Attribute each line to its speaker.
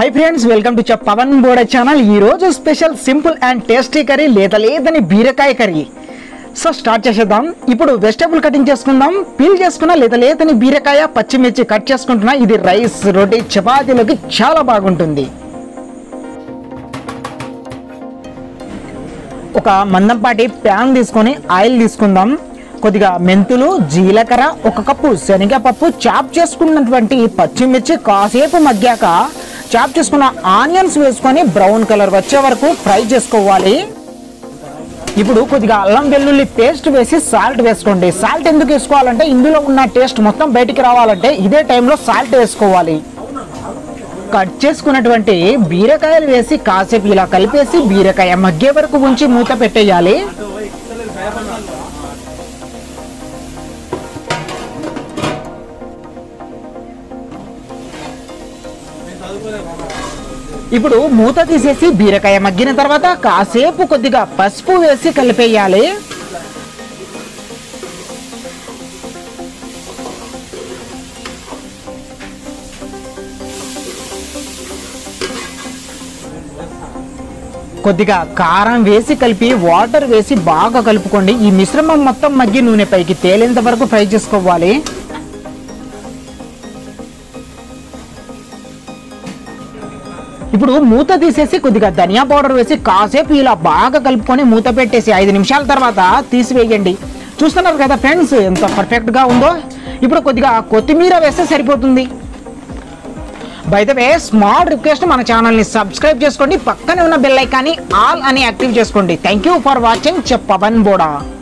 Speaker 1: hi friends welcome to చెప్ పవన్ బోడ channel ఈ రోజు special simple and tasty curry లేత లేదని బీరకాయ కర్రీ సో స్టార్ట్ చేసేద్దాం ఇప్పుడు వెజిటబుల్ కటింగ్ చేసుకుందాం పీల్ చేసుకున్న లేత లేతని బీరకాయ పచ్చిమిర్చి కట్ చేసుకుంటున్నా ఇది రైస్ రోటీ చపాతీలోకి చాలా బాగుంటుంది ఒక మందంపాటి ప్యాన్ తీసుకొని ఆయిల్ తీసుకుందాం కొద్దిగా మెంతులు జీలకర్ర ఒక కప్పు శనగపప్పు చాప్ చేసుకున్నటువంటి పచ్చిమిర్చి కాసేపు మగ్గాక చాప్ చేసుకున్న ఆనియన్స్ వేసుకొని బ్రౌన్ కలర్ వచ్చే వరకు ఫ్రై చేసుకోవాలి ఇప్పుడు కొద్దిగా అల్లం వెల్లుల్లి పేస్ట్ వేసి సాల్ట్ వేసుకోండి సాల్ట్ ఎందుకు వేసుకోవాలంటే ఇందులో ఉన్న టేస్ట్ మొత్తం బయటికి రావాలంటే ఇదే టైంలో సాల్ట్ వేసుకోవాలి కట్ చేసుకున్నటువంటి బీరకాయలు వేసి కాసేపు ఇలా కలిపేసి బీరకాయ మగ్గే వరకు ఉంచి మూత పెట్టేయాలి ఇప్పుడు మూత తీసేసి బీరకాయ మగ్గిన తర్వాత కాసేపు కొద్దిగా పసుపు వేసి కలిపేయాలి కొద్దిగా కారం వేసి కలిపి వాటర్ వేసి బాగా కలుపుకోండి ఈ మిశ్రమం మొత్తం మగ్గి నూనె పైకి తేలేంత వరకు ఫ్రై చేసుకోవాలి ఇప్పుడు మూత తీసేసి కొద్దిగా ధనియా పౌడర్ వేసి కాసేపు ఇలా బాగా కలుపుకొని మూత పెట్టేసి ఐదు నిమిషాల తర్వాత తీసివేయండి చూస్తున్నారు కదా ఫ్రెండ్స్ ఎంత పర్ఫెక్ట్గా ఉందో ఇప్పుడు కొద్దిగా కొత్తిమీర వేస్తే సరిపోతుంది by the way small request మన ఛానల్ని సబ్స్క్రైబ్ చేసుకోండి పక్కనే ఉన్న బెల్ ఐకాన్ని ఆల్ అని యాక్టివ్ చేసుకోండి థ్యాంక్ యూ ఫర్ వాచింగ్ చెప్ పవన్ బోడా